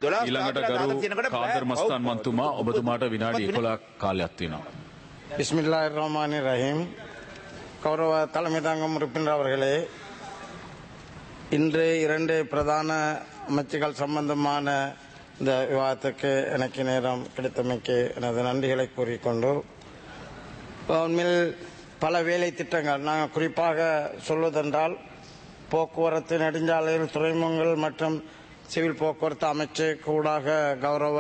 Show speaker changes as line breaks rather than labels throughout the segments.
ඊළඟට ගරු කාදර් මස්තාන් මන්තුමා ඔබතුමාට විනාඩි 11ක් කාලයක් තියෙනවා.
பிஸ்மில்லாஹ் ரஹ்மான் ரஹீம் கௌரவ தலைமை தாங்கும் உறுப்பினர் அவர்களே இன்று இரண்டு பிரதான அமைச்சுகள் சம்பந்தமான இந்த விவாதத்துக்கு எனக்கு நேரம் கிடைத்தமைக்கு எனது நன்றிகளை கூறிக்கொண்டு உண்மையில் பல வேலை திட்டங்கள் நாங்கள் குறிப்பாக சொல்வதென்றால் போக்குவரத்து நெடுஞ்சாலைகள் துறைமுகங்கள் மற்றும் சிவில் போக்குவரத்து அமைச்சு கூடாக கௌரவ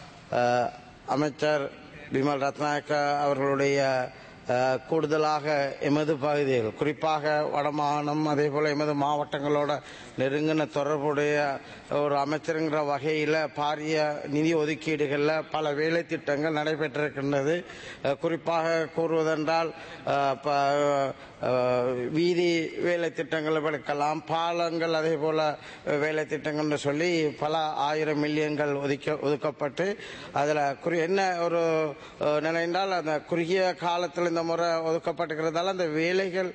அஹ், அமைச்சர் பிமல் ரத்நாயக்க அவர்களுடைய அஹ், கூடுதலாக எமது பகுதியில் குறிப்பாக வடமாகாணம் அதே போல எமது மாவட்டங்களோட நெருங்கின தொடர்புடைய ஒரு அமைச்சருங்கிற வகையில் பாரிய நிதி ஒதுக்கீடுகளில் பல வேலை திட்டங்கள் நடைபெற்றிருக்கின்றது அஹ், குறிப்பாக கூறுவதென்றால் அஹ், ப- அஹ், வீதி வேலை திட்டங்கள் எடுக்கலாம் பாலங்கள் அதே போல வேலை திட்டங்கள்னு சொல்லி பல ஆயிரம் மில்லியன்கள் ஒதுக்க ஒதுக்கப்பட்டு அதில் குறி என்ன ஒரு அஹ், நிலை என்றால் அந்த குறுகிய காலத்தில் இந்த முறை ஒதுக்கப்பட்டிருக்கிறதால அந்த வேலைகள்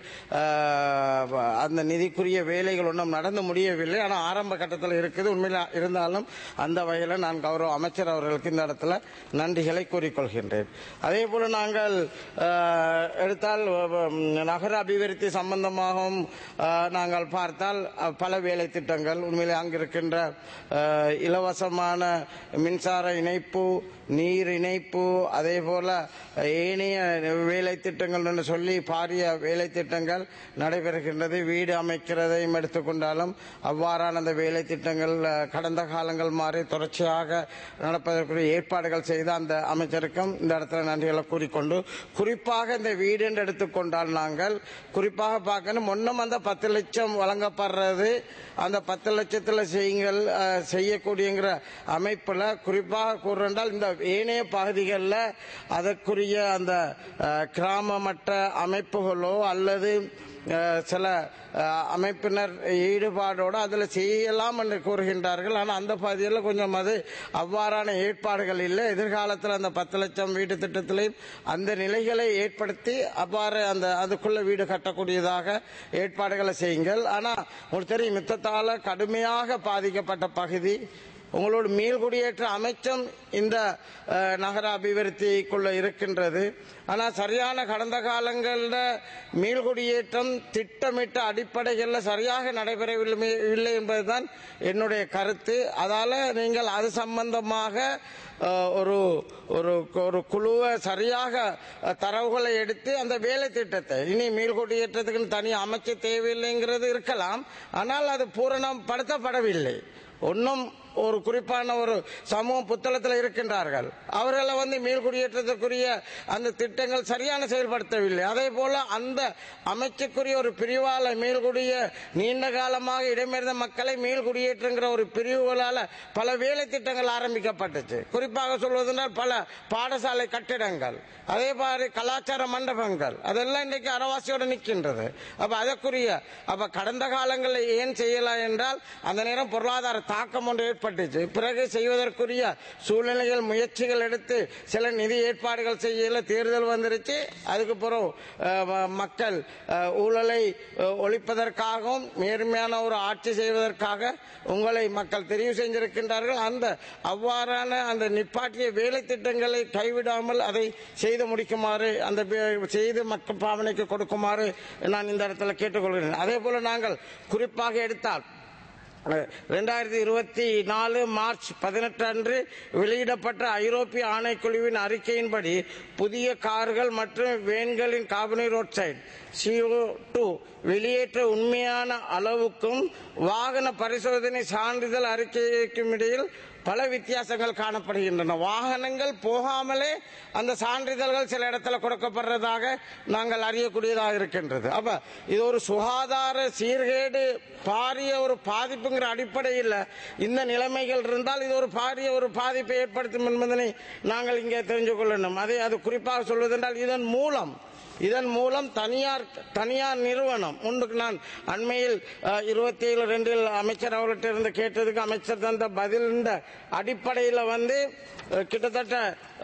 அஹ், அந்த நிதிக்குரிய வேலைகள் ஒன்றும் நடந்து முடியவில்லை ஆனால் ஆரம்ப கட்டத்தில் இருக்குது உண்மையில் இருந்தாலும் அந்த வகையில் நான் கௌரவ அமைச்சர் அவர்களுக்கு இந்த இடத்துல நன்றிகளை கூறிக்கொள்கின்றேன் அதே போல நாங்கள் அஹ், எடுத்தால் அஹ், நகர அபிவிருத்தி சம்பந்தமாகவும் அஹ், நாங்கள் பார்த்தால் அஹ், பல வேலை திட்டங்கள் உண்மையிலே அங்கிருக்கின்ற அஹ், இலவசமான மின்சார இணைப்பு நீர் இணைப்பு அதே போல ஏனைய வேலை திட்டங்கள் என்று சொல்லி பாரிய வேலை திட்டங்கள் நடைபெறுகின்றது வீடு அமைக்கிறதையும் எடுத்துக்கொண்டாலும் அவ்வாறான அந்த வேலை திட்டங்கள் அஹ், கடந்த காலங்கள் மாறி தொடர்ச்சியாக நடப்பதற்குரிய ஏற்பாடுகள் செய்த அந்த அமைச்சருக்கும் இந்த இடத்துல நன்றிகளை கூறிக்கொண்டு குறிப்பாக இந்த வீடு என்று எடுத்துக்கொண்டால் நாங்கள் குறிப்பாக பார்க்கணும் முன்னம் அந்த பத்து லட்சம் வழங்கப்படுறது அந்த பத்து லட்சத்தில் செய்யுங்கள் அஹ், செய்யக்கூடியங்கிற அமைப்பில் குறிப்பாக கூறுறால் இந்த ஏனைய பகுதிகளில் அதற்குரிய அந்த அஹ், கிராம மட்ட அமைப்புகளோ அல்லது அஹ், சில அஹ், அமைப்பினர் ஈடுபாடோடு அதில் செய்யலாம் என்று கூறுகின்றார்கள் ஆனால் அந்த பகுதியில் கொஞ்சம் அது அவ்வாறான ஏற்பாடுகள் இல்லை எதிர்காலத்தில் அந்த பத்து லட்சம் வீடு திட்டத்திலையும் அந்த நிலைகளை ஏற்படுத்தி அவ்வாறு அந்த அதுக்குள்ள வீடு கட்டக்கூடியதாக ஏற்பாடுகளை செய்யுங்கள் ஆனால் உங்களுக்கு தெரியும் யுத்தத்தால் கடுமையாக பாதிக்கப்பட்ட பகுதி உங்களோட மீள்குடியேற்ற அமைச்சம் இந்த அஹ், நகர அபிவிருத்திக்குள்ள இருக்கின்றது ஆனால் சரியான கடந்த காலங்களில் மீள்குடியேற்றம் திட்டமிட்ட அடிப்படைகளில் சரியாக நடைபெறவில்லை இல்லை என்பதுதான் என்னுடைய கருத்து அதால நீங்கள் அது சம்பந்தமாக அஹ், ஒரு ஒரு ஒரு குழுவை சரியாக அஹ், தரவுகளை எடுத்து அந்த வேலை திட்டத்தை இனி மீள்குடியேற்றத்துக்கு தனி அமைச்சு தேவையில்லைங்கிறது இருக்கலாம் ஆனால் அது பூரணப்படுத்தப்படவில்லை ஒன்றும் ஒரு குறிப்பான ஒரு சமூக புத்தளத்தில் இருக்கின்றார்கள் அவர்களை வந்து மீள்குடியேற்றத்திற்குரிய அந்த திட்டங்கள் சரியான செயல்படுத்தவில்லை அதே போல அந்த அமைச்சுக்குரிய ஒரு பிரிவால மீள்குடிய நீண்ட காலமாக இடம்பெயர்ந்த மக்களை மீள்குடியேற்றுங்கிற ஒரு பிரிவுகளால பல வேலை திட்டங்கள் ஆரம்பிக்கப்பட்டுச்சு குறிப்பாக சொல்வதென்றால் பல பாடசாலை கட்டிடங்கள் அதே மாதிரி கலாச்சார மண்டபங்கள் அதெல்லாம் இன்றைக்கு அரவாசியோடு நிற்கின்றது அப்ப அதற்குரிய அப்ப கடந்த காலங்களில் ஏன் செய்யலாம் என்றால் அந்த நேரம் பொருளாதார தாக்கம் ஒன்று ஏற்பட்டுச்சு பிறகு செய்வதற்குரிய சூழ்நிலைகள் முயற்சிகள் எடுத்து சில நிதி ஏற்பாடுகள் செய்யல தேர்தல் வந்துருச்சு அதுக்கு பிறகு அஹ், ம- மக்கள் அஹ், ஊழலை அஹ், ஒழிப்பதற்காகவும் நேர்மையான ஒரு ஆட்சி செய்வதற்காக உங்களை மக்கள் தெரிவு செஞ்சிருக்கின்றார்கள் அந்த அவ்வாறான அந்த நிப்பாட்டிய வேலை திட்டங்களை கைவிடாமல் அதை செய்து முடிக்குமாறு அந்த வே- செய்து மக்கள் பாவனைக்கு கொடுக்குமாறு நான் இந்த இடத்துல கேட்டுக்கொள்கிறேன் அதே போல நாங்கள் குறிப்பாக எடுத்தால் ரெண்டாயிரத்தி இருபத்தி நாலு மார்ச் பதினெட்டு அன்று வெளியிடப்பட்ட ஐரோப்பிய ஆணைக்குழுவின் அறிக்கையின்படி புதிய கார்கள் மற்றும் வேன்களின் கார்பனீர் ஆக்சைடு CO2 டூ வெளியேற்ற உண்மையான அளவுக்கும் வாகன பரிசோதனை சான்றிதழ் அறிக்கைக்கும் இடையில் பல வித்தியாசங்கள் காணப்படுகின்றன வாகனங்கள் போகாமலே அந்த சான்றிதழ்கள் சில இடத்துல கொடுக்கப்படுறதாக நாங்கள் அறியக்கூடியதாக இருக்கின்றது அப்ப இது ஒரு சுகாதார சீர்கேடு பாரிய ஒரு பாதிப்புங்கிற அடிப்படையில் இந்த நிலைமைகள் இருந்தால் இது ஒரு பாரிய ஒரு பாதிப்பை ஏற்படுத்தும் என்பதனை நாங்கள் இங்கே தெரிந்து கொள்ளணும் அதை அது குறிப்பாக சொல்வதென்றால் இதன் மூலம் இதன் மூலம் தனியார் தனியார் நிறுவனம் முன்னுக்கு நான் அண்மையில் இருபத்தி ஏழு ரெண்டில் அமைச்சர் அவர்கிட்ட இருந்து கேட்டதுக்கு அமைச்சர் தந்த பதில் இந்த அடிப்படையில் வந்து அஹ், கிட்டத்தட்ட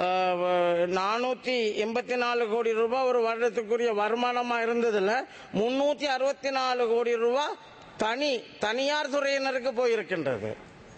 நானூற்றி எண்பத்தி நாலு கோடி ரூபாய் ஒரு வருடத்துக்குரிய வருமானமாக இருந்ததில் முன்னூற்றி அறுபத்தி நாலு கோடி ரூபாய் தனி தனியார் துறையினருக்கு போயிருக்கின்றது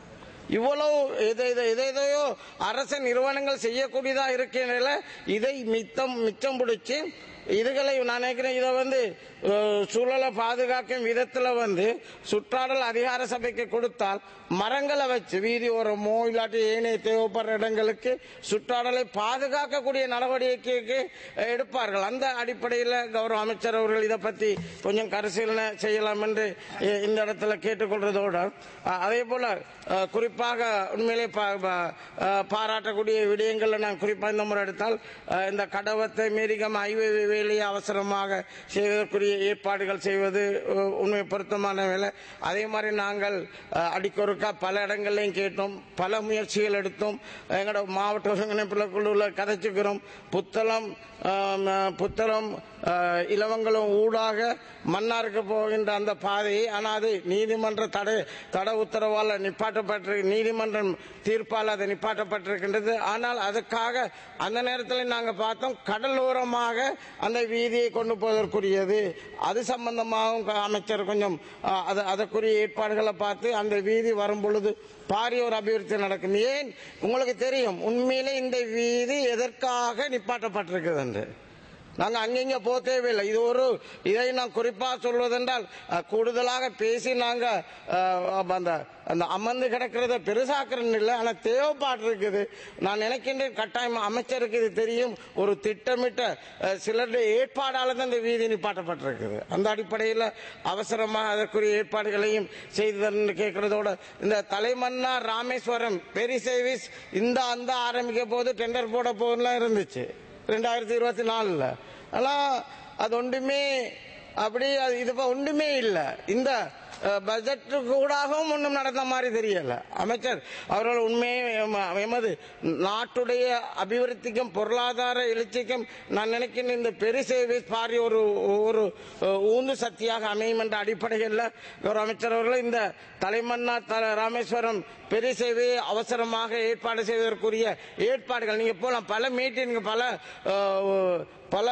இவ்வளவு எதை எதை- எதை எதையோ அரச நிறுவனங்கள் செய்யக்கூடியதா இருக்கின்றன இதை மித்தம் மிச்சம் பிடிச்சி இதுகளை நான் நினைக்கிறேன் இதை வந்து அஹ், சூழலை பாதுகாக்கும் விதத்துல வந்து சுற்றாடல் அதிகார சபைக்கு கொடுத்தால் மரங்களை வச்சு வீதி ஓரமோ இல்லாட்டி ஏனைய தேவைப்படுற இடங்களுக்கு சுற்றாடலை பாதுகாக்கக்கூடிய நடவடிக்கைக்கு எடுப்பார்கள் அந்த அடிப்படையில் கௌரவ அமைச்சர் அவர்கள் இதை பத்தி கொஞ்சம் பரிசீலனை செய்யலாம் என்று அஹ், இந்த இடத்துல கேட்டுக்கொள்றதோடு அஹ், அதே போல அஹ், குறிப்பாக உண்மையிலே பா- பா- அஹ், பாராட்டக்கூடிய விடயங்களை நான் குறிப்பாக இந்த முறை எடுத்தால் அஹ், இந்த கடவத்தை மீறிகம் ஐவே வேலையை அவசரமாக செய்வதற்குரிய ஏற்பாடுகள் செய்வது அஹ், உண்மை பொருத்தமான வேலை அதே மாதிரி நாங்கள் அஹ், அடிக்கொருக்கா பல இடங்கள்லையும் கேட்டோம் பல முயற்சிகள் எடுத்தோம் எங்களோட மாவட்ட ஒருங்கிணைப்புல குழுவில் கதைச்சுக்கிறோம் புத்தளம் ஆம், புத்தளம் அஹ், இலவங்கலம் ஊடாக மன்னாருக்கு போகின்ற அந்த பாதையை ஆனால் அது நீதிமன்ற தடை தடை உத்தரவால் நிப்பாட்டப்பட்டு நீதிமன்றம் தீர்ப்பால் அது நிப்பாட்டப்பட்டிருக்கின்றது ஆனால் அதுக்காக அந்த நேரத்தில் நாங்கள் பார்த்தோம் கடலோரமாக அந்த வீதியை கொண்டு போவதற்குரியது அது சம்பந்தமாகவும் க- அமைச்சர் கொஞ்சம் அஹ், அது அதற்குரிய ஏற்பாடுகளை பார்த்து அந்த வீதி வரும் பொழுது பாரிய ஒரு அபிவிருத்தி நடக்கும் ஏன் உங்களுக்கு தெரியும் உண்மையிலே இந்த வீதி எதற்காக நிப்பாட்டப்பட்டிருக்குது என்று நாங்க அங்கங்க போக தேவையில்லை இது ஒரு இதை நான் குறிப்பா சொல்வதென்றால் அஹ், கூடுதலாக பேசி நாங்க அஹ், அந்த அந்த அமர்ந்து கிடக்கிறத பெருசாக்குறன்னு இல்லை ஆனா தேவைப்பாடு இருக்குது நான் நினைக்கின்றேன் கட்டாயம் அமைச்சருக்கு இது தெரியும் ஒரு திட்டமிட்ட அஹ், சிலருடைய ஏற்பாடால தான் இந்த வீதி நிப்பாட்டப்பட்டிருக்குது அந்த அடிப்படையில் அவசரமாக அதற்குரிய ஏற்பாடுகளையும் செய்து கேட்கறதோட இந்த தலைமன்னா ராமேஸ்வரம் பெரி சர்வீஸ் இந்த அந்த ஆரம்பிக்க போது டெண்டர் போட போகலாம் இருந்துச்சு ரெண்டாயிரத்தி இருபத்தி நாலுல ஆனா அது ஒன்றுமே அப்படி அது இது இப்ப ஒன்றுமே இல்லை இந்த பட்ஜெட்டு கூடாகவும் ஒன்றும் நடந்த மாதிரி தெரியல அமைச்சர் அவர்கள் உண்மையை எம- எமது நாட்டுடைய அபிவிருத்திக்கும் பொருளாதார எழுச்சிக்கும் நான் நினைக்கிறேன் இந்த பெரு சேவை பாரிய ஒரு ஒரு அஹ், ஊந்து சக்தியாக அமையும் என்ற அடிப்படையில் கௌரவ அமைச்சர் அவர்கள் இந்த தலைமன்னா த- ராமேஸ்வரம் பெரிய சேவையை அவசரமாக ஏற்பாடு செய்வதற்குரிய ஏற்பாடுகள் நீங்க போலாம் பல மீட்டிங் பல அஹ், பல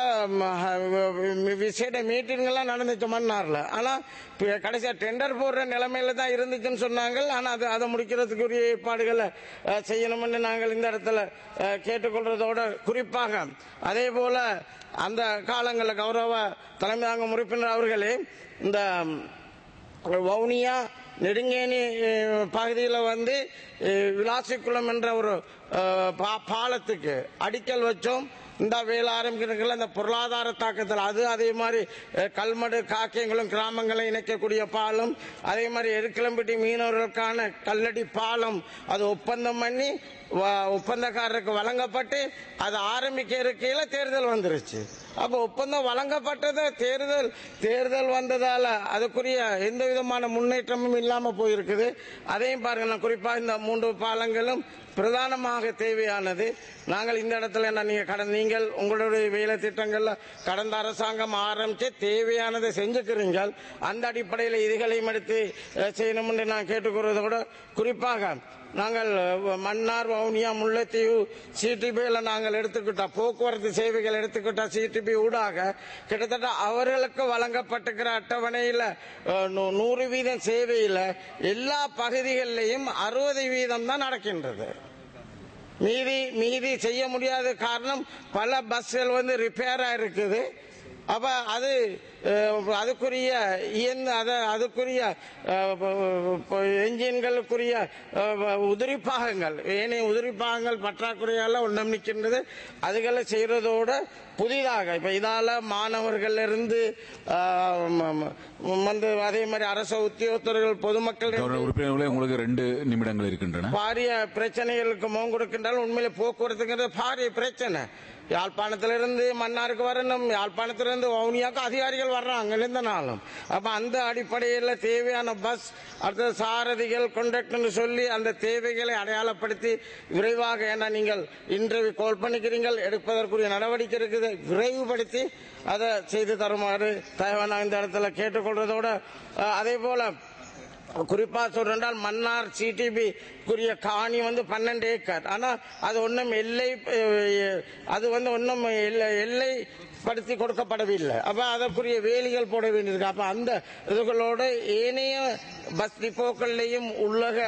ம, விசேட மீட்டிங்கெல்லாம் நடந்துச்சு மன்னார்ல ஆனா இப்ப கடைசியா டெண்டர் போடுற நிலைமையில தான் இருந்துச்சுன்னு சொன்னாங்க ஆனா அது அதை முடிக்கிறதுக்குரிய ஏற்பாடுகளை அஹ், செய்யணும்னு நாங்கள் இந்த இடத்துல அஹ், கேட்டுக்கொள்றதோட குறிப்பாக அதே போல அந்த காலங்களில் கௌரவ தலைமை தாங்கும் உறுப்பினர் அவர்களே இந்த வவுனியா நெடுங்கேணி பகுதியில் வந்து அஹ், விளாசிக்குளம் என்ற ஒரு அஹ், பா- பாலத்துக்கு அடிக்கல் வச்சோம் இந்த வேலை ஆரம்பிக்கிறதுல அந்த பொருளாதார தாக்கத்தில் அது அதே மாதிரி அஹ், கல்மடு காக்கியங்களும் கிராமங்களை இணைக்கக்கூடிய பாலம் அதே மாதிரி எருக்கிளம்பட்டி மீனவர்களுக்கான கல்லடி பாலம் அது ஒப்பந்தம் பண்ணி வ- ஒப்பந்தக்காரருக்கு வழங்கப்பட்டு அது ஆரம்பிக்க இருக்கையில தேர்தல் வந்துருச்சு அப்ப ஒப்பந்தம் வழங்கப்பட்டது தேர்தல் தேர்தல் வந்ததால அதுக்குரிய எந்த விதமான முன்னேற்றமும் இல்லாம போயிருக்குது அதையும் பாருங்க நான் குறிப்பா இந்த மூன்று பாலங்களும் பிரதானமாக தேவையானது நாங்கள் இந்த இடத்துல என்ன நீங்க கடந்த நீங்கள் உங்களுடைய வேலை திட்டங்கள்ல கடந்த அரசாங்கம் ஆரம்பிச்சு தேவையானதை செஞ்சுக்கிறீங்க அந்த அடிப்படையில் இதுகளையும் எடுத்து அஹ், செய்யணும் என்று நான் கேட்டுக்கொள்வதோட குறிப்பாக நாங்கள் அஹ், மன்னார் வவுனியா முல்லைத்தீவு சிடிபியில் நாங்கள் எடுத்துக்கிட்டா போக்குவரத்து சேவைகள் எடுத்துக்கிட்டா சிடிபி ஊடாக கிட்டத்தட்ட அவர்களுக்கு வழங்கப்பட்டிருக்கிற அட்டவணையில் அஹ், நூ- நூறு வீதம் சேவையில் எல்லா பகுதிகளிலையும் அறுபது வீதம் தான் நடக்கின்றது மீதி மீதி செய்ய முடியாத காரணம் பல பஸ்கள் வந்து ரிப்பேரா இருக்குது அப்ப அது அஹ், அதுக்குரிய இயந்த அத அதுக்குரிய அஹ், ப- ப- என்ஜின்களுக்குரிய அஹ், உதிரி பாகங்கள் ஏனைய உதிரி பாகங்கள் பற்றாக்குறையால ஒன்றும் நிற்கின்றது அதுகளை செய்யறதோட புதிதாக இப்ப இதால மாணவர்கள் இருந்து அஹ், ம- ம- வந்து அதே மாதிரி அரசு உத்தியோகத்தர்கள் பொதுமக்கள்
கௌரவ உறுப்பினர்களே உங்களுக்கு ரெண்டு நிமிடங்கள் இருக்கின்றன
பாரிய பிரச்சனைகளுக்கு முகம் கொடுக்கின்றால் உண்மையிலே போக்குவரத்துங்கிறது பாரிய பிரச்சனை யாழ்ப்பாணத்திலிருந்து மன்னாருக்கு வரணும் யாழ்ப்பாணத்திலிருந்து வவுனியாவுக்கு அதிகாரிகள் வர்றாங்க இந்த நாளும் அப்ப அந்த அடிப்படையில் தேவையான பஸ் அடுத்தது சாரதிகள் கொண்டக்டர்னு சொல்லி அந்த தேவைகளை அடையாளப்படுத்தி விரைவாக ஏன்னா நீங்கள் இன்டர்வியூ கால் பண்ணிக்கிறீங்கள் எடுப்பதற்குரிய நடவடிக்கை இருக்குது விரைவுபடுத்தி அதை செய்து தருமாறு தயவான இந்த இடத்துல கேட்டுக்கொள்றதோட அஹ், அதே போல குறிப்பா சொல்றால் மன்னார் சிடிபி குரிய காணி வந்து பன்னெண்டு ஏக்கர் ஆனா அது ஒன்றும் எல்லை அஹ், அது வந்து ஒன்றும் எல்லை எல்லை படுத்தி கொடுக்கப்படவில்லை அப்ப அதற்குரிய வேலிகள் போட வேண்டியிருக்கு அப்ப அந்த இதுகளோட ஏனைய பஸ் டிப்போக்கள்லையும் உள்ளக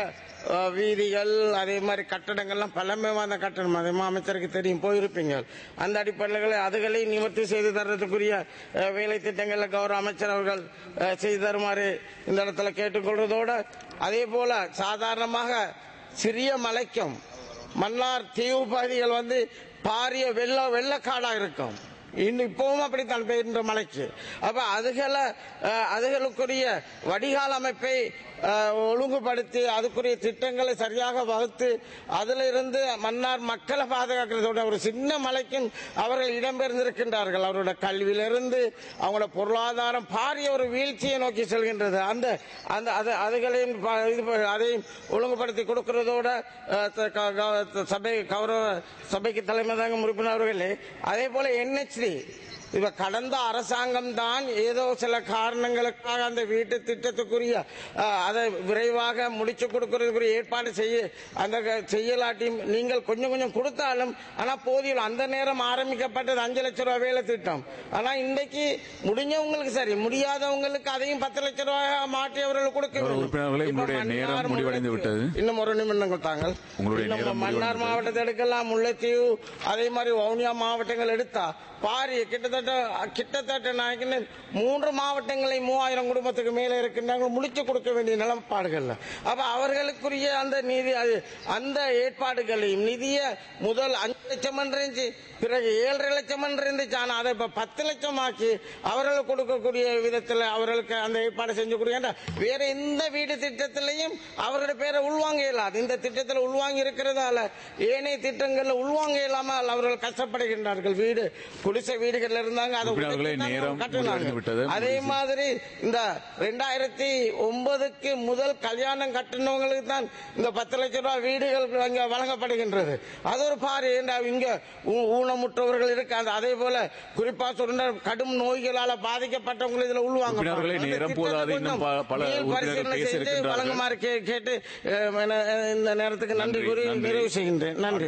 அஹ், வீதிகள் அதே மாதிரி கட்டடங்கள்லாம் பழமை வாய்ந்த கட்டணம் அதே மாதிரி அமைச்சருக்கு தெரியும் போயிருப்பீங்க அந்த அடிப்படையில் அதுகளை நிவர்த்தி செய்து தர்றதுக்குரிய அஹ், வேலை திட்டங்களை கௌரவ அமைச்சர் அவர்கள் அஹ், செய்து தருமாறு இந்த இடத்துல கேட்டுக்கொள்றதோட அதே போல சாதாரணமாக சிறிய மலைக்கும் மன்னார் தீவு பகுதிகள் வந்து பாரிய வெள்ள வெள்ளக்காடா இருக்கும் இன்னும் இப்பவும் அப்படித்தான் பெய்கின்ற மலைக்கு அப்ப அதுகளை அஹ், அதுகளுக்குரிய வடிகால் அமைப்பை அஹ், ஒழுங்குபடுத்தி அதுக்குரிய திட்டங்களை சரியாக வகுத்து அதுல இருந்து மன்னார் மக்களை பாதுகாக்கிறதோட ஒரு சின்ன மலைக்கும் அவர்கள் இடம்பெயர்ந்திருக்கின்றார்கள் அவரோட கல்வியிலிருந்து அவங்களோட பொருளாதாரம் பாரிய ஒரு வீழ்ச்சியை நோக்கி செல்கின்றது அந்த அந்த அது- அதுகளையும் ப- இது ப- அதையும் ஒழுங்குபடுத்தி கொடுக்கிறதோட அஹ், த- க- க- சபை கௌரவ சபைக்கு தலைமை தாங்கும் உறுப்பினர் அவர்களே அதே போல என்ஹெச்டி இப்ப கடந்த அரசாங்கம் தான் ஏதோ சில காரணங்களுக்காக அந்த வீட்டு திட்டத்துக்குரிய அஹ், அதை விரைவாக முடிச்சு கொடுக்கறதுக்குரிய ஏற்பாடு செய்ய அந்த க- செய்யலாட்டியும் நீங்கள் கொஞ்சம் கொஞ்சம் கொடுத்தாலும் ஆனா போதிய அந்த நேரம் ஆரம்பிக்கப்பட்டது அஞ்சு லட்சம் ரூபாய் வேலை திட்டம் ஆனா இன்னைக்கு முடிஞ்சவங்களுக்கு சரி முடியாதவங்களுக்கு அதையும் பத்து லட்சம் ரூபாய் மாற்றி அவர்களுக்கு கொடுக்க
கௌரவ
வேண்டும்.
உறுப்பினர்களே,
இப்ப
உங்களுடைய
மன்னார்
நேரம் முடிவடைந்து
முல்லைத்தீவு-
விட்டது.
இன்னும் ஒரு நிமிடம் கொடுத்தாங்க
உங்களுடைய
இன்னும்
நேரம்
மன்னார்
முடிவடைந்து
மாவட்டத்தை எடுக்கலாம் முல்லைத்தீவு அதே மாதிரி வவுனியா மாவட்டங்கள் எடுத்தா பாரி கிட்டத்தட்ட கிட்டத்தட்ட நாயக்கன்னு மூன்று மாவட்டங்களை மூவாயிரம் குடும்பத்துக்கு மேலே இருக்கின்றாங்க முடிச்சு கொடுக்க வேண்டிய நிலப்பாடுகள் அப்ப அவர்களுக்குரிய அந்த நிதி அது- அந்த ஏற்பாடுகளையும் நிதிய முதல் அஞ்சு லட்சம் இருந்துச்சு பிறகு ஏழரை லட்சம் இருந்துச்சு ஆனா அதை இப்ப பத்து லட்சம் ஆக்கி அவர்களுக்கு கொடுக்கக்கூடிய விதத்தில் அவர்களுக்கு அந்த ஏற்பாடு செஞ்சு கொடுக்க வேற எந்த வீடு திட்டத்திலையும் அவருடைய பேரை உள்வாங்க இயலாது இந்த திட்டத்தில் உள்வாங்கி இருக்கிறதால ஏனைய திட்டங்கள்ல உள்வாங்க இல்லாமல் அவர்கள் கஷ்டப்படுகின்றார்கள் வீடு குடிசை வீடுகள்ல இருந்தாங்க அதை
உறுப்பினர்களே,
உடைத்து தான்
நேரம்
கட்டினாங்க.
முடிவடைந்து விட்டது.
அதே மாதிரி இந்த ரெண்டாயிரத்தி ஒன்பதுக்கு முதல் கல்யாணம் கட்டினவங்களுக்கு தான் இந்த பத்து லட்சம் ரூபாய் வீடுகள் அங்க வழங்கப்படுகின்றது அது ஒரு பாரு ஏண்டா இங்க ஊ- ஊனமுற்றவர்கள் இருக்காங்க அதே போல குறிப்பா சொன்ன கடும் நோய்களால பாதிக்கப்பட்டவங்க இதுல உள்வாங்க
உறுப்பினர்களே, நேரம் போதாது. இன்னும் ப- பல உறுப்பினர்கள் பேச இருக்கின்றார்கள்.
வழங்குமாறு கே- கேட்டு அஹ், இந்த நேரத்துக்கு நன்றி
நன்றி,
கூறி
நன்றி.
நிறைவு செய்கின்றேன் நன்றி